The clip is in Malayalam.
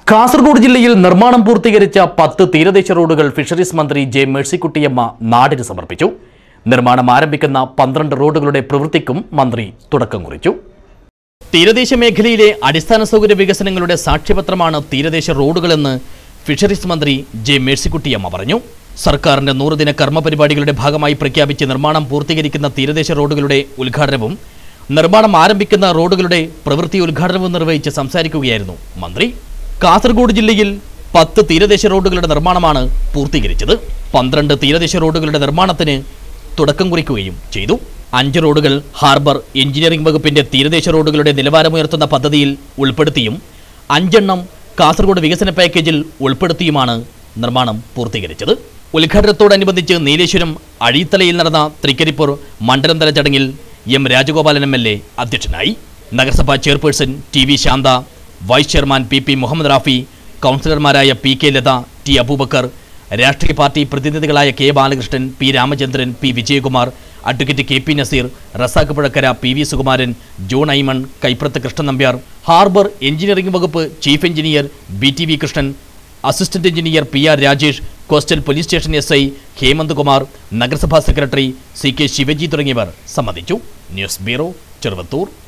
കാസർഗോഡ് ജില്ലയിൽ നിർമ്മാണം പൂർത്തീകരിച്ച പത്ത് തീരദേശ റോഡുകൾ ഫിഷറീസ് മന്ത്രി ജെ മേഴ്സിക്കുട്ടിയമ്മ നാടിന് സമർപ്പിച്ചു നിർമ്മാണം ആരംഭിക്കുന്ന പന്ത്രണ്ട് റോഡുകളുടെ പ്രവൃത്തിക്കും മന്ത്രി തുടക്കം കുറിച്ചു തീരദേശ മേഖലയിലെ അടിസ്ഥാന സൗകര്യ വികസനങ്ങളുടെ സാക്ഷ്യപത്രമാണ് തീരദേശ റോഡുകളെന്ന് ഫിഷറീസ് മന്ത്രി ജെ മേഴ്സിക്കുട്ടിയമ്മ പറഞ്ഞു സർക്കാരിന്റെ നൂറുദിന കർമ്മ പരിപാടികളുടെ ഭാഗമായി പ്രഖ്യാപിച്ച് നിർമ്മാണം പൂർത്തീകരിക്കുന്ന തീരദേശ റോഡുകളുടെ ഉദ്ഘാടനവും നിർമ്മാണം ആരംഭിക്കുന്ന റോഡുകളുടെ പ്രവൃത്തി ഉദ്ഘാടനവും നിർവഹിച്ച് സംസാരിക്കുകയായിരുന്നു മന്ത്രി കാസർഗോഡ് ജില്ലയിൽ പത്ത് തീരദേശ റോഡുകളുടെ നിർമ്മാണമാണ് പൂർത്തീകരിച്ചത് പന്ത്രണ്ട് തീരദേശ റോഡുകളുടെ നിർമ്മാണത്തിന് തുടക്കം കുറിക്കുകയും ചെയ്തു അഞ്ച് റോഡുകൾ ഹാർബർ എഞ്ചിനീയറിംഗ് വകുപ്പിന്റെ തീരദേശ റോഡുകളുടെ നിലവാരമുയർത്തുന്ന പദ്ധതിയിൽ ഉൾപ്പെടുത്തിയും അഞ്ചെണ്ണം കാസർഗോഡ് വികസന പാക്കേജിൽ ഉൾപ്പെടുത്തിയുമാണ് നിർമ്മാണം പൂർത്തീകരിച്ചത് ഉദ്ഘാടനത്തോടനുബന്ധിച്ച് നീലേശ്വരം അഴീത്തലയിൽ നടന്ന തൃക്കരിപ്പൂർ മണ്ഡലം തല ചടങ്ങിൽ M Rajagopalan M L A അധ്യക്ഷനായി നഗരസഭാ chairperson T V Shantha vice chairman P P Muhammad Rafi കൗൺസിലർമാരായ P K Latha T Aboobacker രാഷ്ട്രീയ പാർട്ടി പ്രതിനിധികളായ K Balakrishnan P Ramachandran P Vijayakumar advocate K P Naseer Razak Puzhakkara P V Sukumaran John Aimon Kaiprath Krishnan Nambiar harbour engineering വകുപ്പ് chief engineer B T V Krishnan assistant engineer P R Rajesh coastal police station S I Hemant Kumar നഗരസഭാ സെക്രട്ടറി സി കെ ശിവജി തുടങ്ങിയവർ സംബന്ധിച്ചു ന്യൂസ് ബ്യൂറോ ചെറുവത്തൂർ